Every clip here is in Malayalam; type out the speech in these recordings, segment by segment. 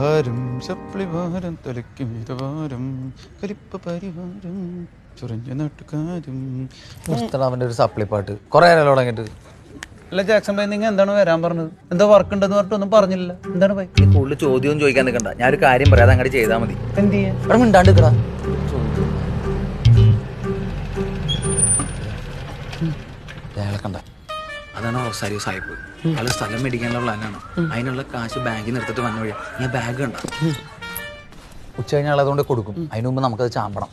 ഭാരം സപ്ലി ഭാരം തലയ്ക്ക് മിതഭാരം കലിപ്പ പരിവാരം ചൊറിഞ്ഞ നാട്ടുകാരും നിർത്തണം അവന്റെ ഒരു സപ്ലൈ പാട്ട് കുറെ നേരം തുടങ്ങിയിട്ട് അല്ല ജാക്സൺ ഭായി നിങ്ങൾ എന്താണ് വരാൻ പറഞ്ഞത് എന്താ വർക്ക് ഉണ്ടെന്ന് പറഞ്ഞിട്ട് ഒന്നും പറഞ്ഞില്ല എന്താണ് ഭായി നീ കൂടുതൽ ചോദ്യമൊന്നും ചോദിക്കാൻ നിൽക്കണ്ട ഞാനൊരു കാര്യം പറയാതെ അങ്ങോട്ട് ചെയ്താൽ മതി എന്ത് ചെയ്യാൻ ഇവിടെ മിണ്ടാണ്ട് നിൽക്കടാ അയാളെ കണ്ട അതാണ് റോസാരിയോ സാഹിബ് അയാൾ സ്ഥലം മേടിക്കാനുള്ള പ്ലാനാണ് അതിനുള്ള കാശ് ബാങ്കിൽ നിന്ന് എടുത്തിട്ട് വന്ന വഴിയാ ഞാൻ ബാഗ് കണ്ട ഉച്ച കഴിഞ്ഞാൽ അതുകൊണ്ട് കൊടുക്കും അതിന് മുമ്പ് നമുക്കത് ചാമ്പണം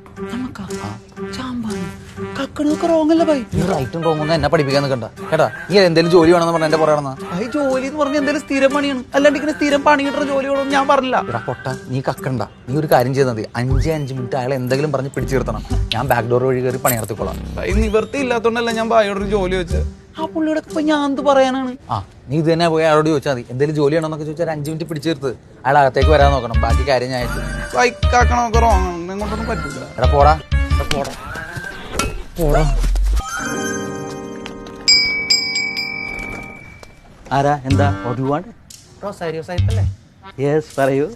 കക്കണൊക്കെ റോങ് അല്ല ഭായി നീ റൈറ്റും റോങ്ങും എന്നെ പഠിപ്പിക്കാൻ നിൽക്കണ്ട കേട്ടാ നീ എന്തെങ്കിലും ജോലി വേണമെന്ന് പറഞ്ഞ എന്റെ പറയണമെന്ന് ഭായി ജോലി എന്ന് പറഞ്ഞാൽ എന്തെങ്കിലും സ്ഥിരം പണിയാണ് അല്ലാണ്ട് ഇങ്ങനെ സ്ഥിരം പണി കിട്ടുന്ന ജോലികളൊന്നും ഞാൻ പറഞ്ഞില്ല എടാ പൊട്ട നീ കക്കണ്ട നീ ഒരു കാര്യം ചെയ്താൽ മതി അഞ്ച് അഞ്ച് മിനിറ്റ് അയാൾ എന്തെങ്കിലും പറഞ്ഞ് പിടിച്ചു നിർത്തണം ഞാൻ ബാക്ക് ഡോർ വഴി കയറി പണി നടത്തിക്കോളാം ഭായി നിവർത്തി ഇല്ലാത്തോണ്ടല്ല ഞാൻ ഭായിയോടൊരു ജോലി വെച്ചത് ആ പുള്ളിയുടെ ഇപ്പൊ ഞാൻ എന്ത് പറയാനാണ് ആ നീ ഇത് തന്നെ പോയി അയാളോട് ചോദിച്ചാൽ മതി എന്തെങ്കിലും ജോലി ആണോന്നൊക്കെ ചോദിച്ചാൽ ഒരു അഞ്ച് മിനിറ്റ് പിടിച്ചു നിർത്ത് അയാൾ അകത്തേക്ക് വരാൻ നോക്കണം ബാക്കി കാര്യം ഞാൻ ഏറ്റു. ഭായി കാക്കണമൊക്കെ റോങ് ആണ് നിങ്ങോട്ടൊന്നും പറ്റില്ല എടാ പോടാ എടാ പോടാ പോടാ ആരാ എന്താ ഒരുപാട് റോസാരിയോ സാഹിബ് അല്ലേ യെസ് പറയൂ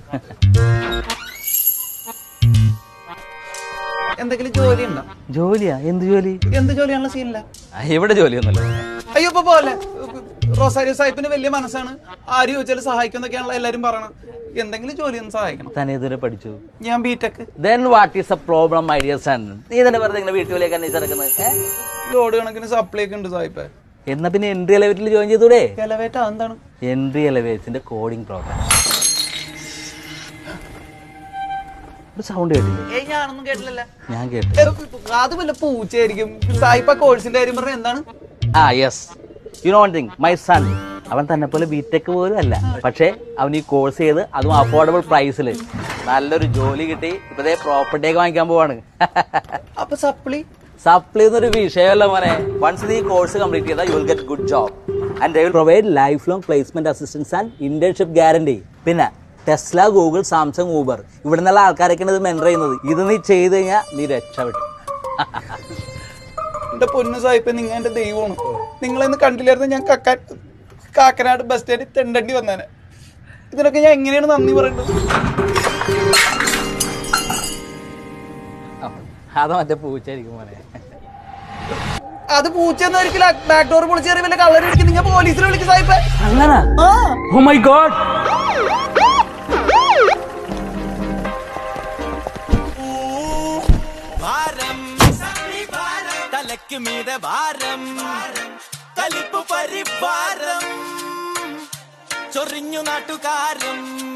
എന്തെങ്കിലും ജോലി ഉണ്ടോ ജോലിയാ എന്ത് ജോലി എന്ത് ജോലിയാണല്ലോ സീനില്ല ഇവിടെ ജോലിയൊന്നുമല്ല അയ്യോ ഇപ്പൊ പോലെ റോസാരിയോ സാഹിബിന് വലിയ മനസ്സാണ് ആര് ചോദിച്ചാലും സഹായിക്കുന്നൊക്കെയാണല്ലോ എല്ലാരും പറയണത് എന്തെങ്കിലും ജോലി ഒന്ന് സഹായിക്കണം താൻ ഏതുവരെ പഠിച്ചു ഞാൻ BTech then what is a problem my dear son നീ തന്നെ വെറുതെ ഇങ്ങനെ വീട്ടിലേക്ക് അന്വേഷിച്ച് നടക്കുന്നത് ഏ? ലോഡ് കണക്കിന് സപ്ലൈ ഒക്കെ ഉണ്ട് സാഹിബ് എന്നാ പിന്നെ എൻട്രി എലവേറ്റിൽ ജോയിൻ ചെയ്തൂടെ എലവേറ്റ് എന്താണ് എൻട്രി എലവേറ്റ്സിന്റെ കോഡിംഗ് പ്രോഗ്രാം സൗണ്ട് കേട്ടില്ലേ ഏയ് ഞാനൊന്നും കേട്ടില്ലല്ല ഞാൻ കേട്ടു അത് വല്ല പൂച്ചയായിരിക്കും സാഹിബ് ആ കോഴ്സിന്റെ കാര്യം പറഞ്ഞ എന്താണ് ആ yes you know thing my son അവൻ തന്നെ പോലെ ബിടെക് പോലും അല്ല പക്ഷേ അവൻ ഈ കോഴ്സ് ചെയ്ത് അതും അഫോർഡബിൾ പ്രൈസിൽ നല്ലൊരു ജോലി കിട്ടി ഇപ്പതേ പ്രോപ്പർട്ടി ഒക്കെ വാങ്ങിക്കാൻ പോവാണ് അപ്പൊ സപ്ലി സപ്ലി എന്നൊരു വിഷയമല്ല മോനെ വൺസ് നീ കോഴ്സ് കംപ്ലീറ്റ് ചെയ്താൽ you will get good job and they will provide life long placement assistance and internship guarantee പിന്നെ ടെസ്ല ഗൂഗിൾ സാംസങ് ഊബർ ഇവിടെ നിന്നുള്ള ആൾക്കാരൊക്കെയാണ് ഇത് മെൻറ്റർ ചെയ്യുന്നത് ഇത് നീ ചെയ്ത് കഴിഞ്ഞാൽ നീ രക്ഷപ്പെട്ടു എന്റെ പൊന്നു സാഹിബ് നിങ്ങൾ എന്റെ ദൈവമാണ് നിങ്ങളെന്ന് കണ്ടില്ലായിരുന്നു ഞാൻ കക്കാൻ കാക്കനാട് ബസ് സ്റ്റാൻഡിൽ തെണ്ടണ്ടി വന്നേനെ ഇതിനൊക്കെ ഞാൻ എങ്ങനെയാണ് നന്ദി പറയേണ്ടത് അത് മറ്റേ പൂച്ചായിരിക്കും മോനെ അത് പൂച്ചയൊന്നും ഒരിക്കലും ബാക്ക് ഡോർ പൊളിച്ച് കയറി വല്ല കള്ളനെ വിളിക്കും നിങ്ങൾ പോലീസിനെ വിളിക്കും സാഹിബ് അങ്ങനെ ആ ഓ മൈ ഗോഡ് ഭാരം തലയ്ക്ക് മീതെ ഭാരം കലിപ്പ് പരിഭാരം ചൊറിഞ്ഞു നാട്ടുകാരം